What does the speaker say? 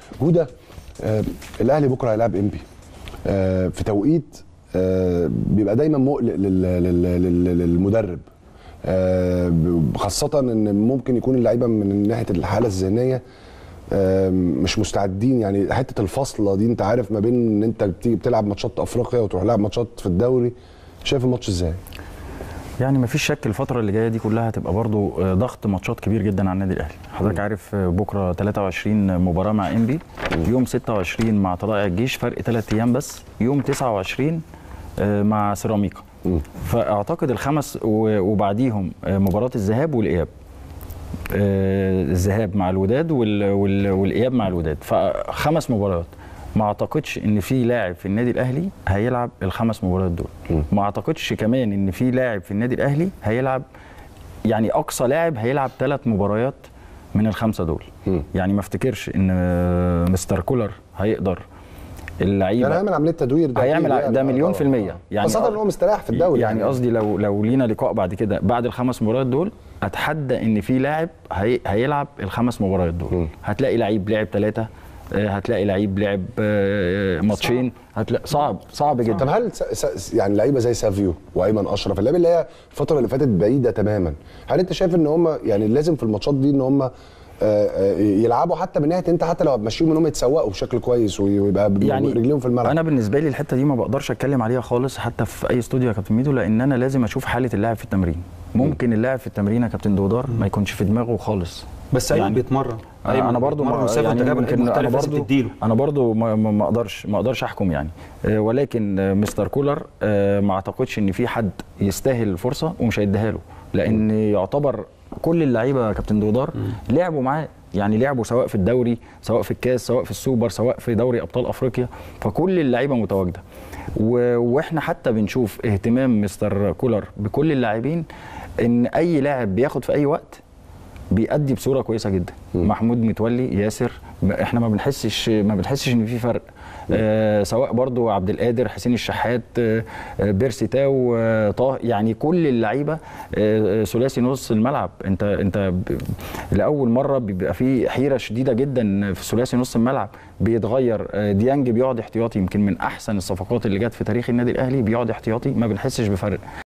جوده آه الاهلي بكره هيلاعب انبي آه في توقيت آه بيبقى دايما مقلق لل- لل- لل- للمدرب آه خاصه ان ممكن يكون اللعيبه من ناحيه الحاله الذهنيه آه مش مستعدين يعني حته الفاصله دي انت عارف ما بين ان انت بتيجي بتلعب ماتشات افريقيا وتروح لعب ماتشات في الدوري شايف الماتش ازاي؟ يعني مفيش شك الفترة اللي جاية دي كلها هتبقى برضو آه، ضغط ماتشات كبير جدا على النادي الأهلي حضرتك عارف آه، بكرة 23 مباراة مع إنبي يوم 26 مع طلائع الجيش فرق ثلاث أيام بس يوم 29 آه، مع سيراميكا فأعتقد الخمس و- وبعديهم آه، مباراة الذهاب والإياب آه، الذهاب مع الوداد وال- وال- والإياب مع الوداد فخمس مباريات ما اعتقدش ان في لاعب في النادي الاهلي هيلعب الخمس مباريات دول ما اعتقدش كمان ان في لاعب في النادي الاهلي هيلعب يعني اقصى لاعب هيلعب ثلاث مباريات من الخمسه دول مم. يعني ما افتكرش ان آه، مستر كولر هيقدر اللعيبه يعني هيعمل عمليه تدوير ده هيعمل أكيد ده يعني. مليون آه، في المية آه. يعني خاصه ان هو مستريح في الدوري يعني قصدي لو لو لينا لقاء بعد كده بعد الخمس مباريات دول اتحدى ان في لاعب هي هيلعب الخمس مباريات دول مم. هتلاقي لعيب لعب ثلاثه هتلاقي لعيب لعب آه، ماتشين هتلاقي صعب صعب جدا طب هل س... س... يعني لعيبه زي سافيو وايمن اشرف اللعيبه اللي هي الفتره اللي فاتت بعيده تماما هل انت شايف ان هم يعني لازم في الماتشات دي ان هم يلعبوا حتى من ناحيه انت حتى لو هتمشيهم ان هم يتسوقوا بشكل كويس ويبقى يعني رجليهم في الملعب انا بالنسبه لي الحته دي ما بقدرش اتكلم عليها خالص حتى في اي استوديو يا كابتن ميدو لان انا لازم اشوف حاله اللاعب في التمرين ممكن اللاعب في التمرين يا كابتن دودار ما يكونش في دماغه خالص بس ايمن يعني- بيتمرن انا برضو ما ما يعني يعني انت جايب ممكن لعيب انا مختلف لازم برضو تديله انا برضو ما ما- ما اقدرش ما اقدرش احكم يعني آه، ولكن آه، مستر كولر آه، ما اعتقدش ان في حد يستاهل الفرصه ومش هيديها له لان يعتبر كل اللعيبه يا كابتن دودار لعبوا معاه يعني لعبوا سواء في الدوري سواء في الكاس سواء في السوبر سواء في دوري ابطال افريقيا فكل اللعيبه متواجده و- واحنا حتى بنشوف اهتمام مستر كولر بكل اللاعبين ان اي لاعب بياخد في اي وقت بيأدي بصوره كويسه جدا محمود متولي ياسر م- احنا ما بنحسش ما بنحسش ان في فرق آه سواء برضو عبد القادر حسين الشحات آه آه، بيرسي تاو آه طه يعني كل اللعيبه آه آه، ثلاثي نص الملعب انت انت ب- لاول مره بيبقى في حيره شديده جدا في ثلاثي نص الملعب بيتغير آه ديانج بيقعد احتياطي يمكن من احسن الصفقات اللي جت في تاريخ النادي الاهلي بيقعد احتياطي ما بنحسش بفرق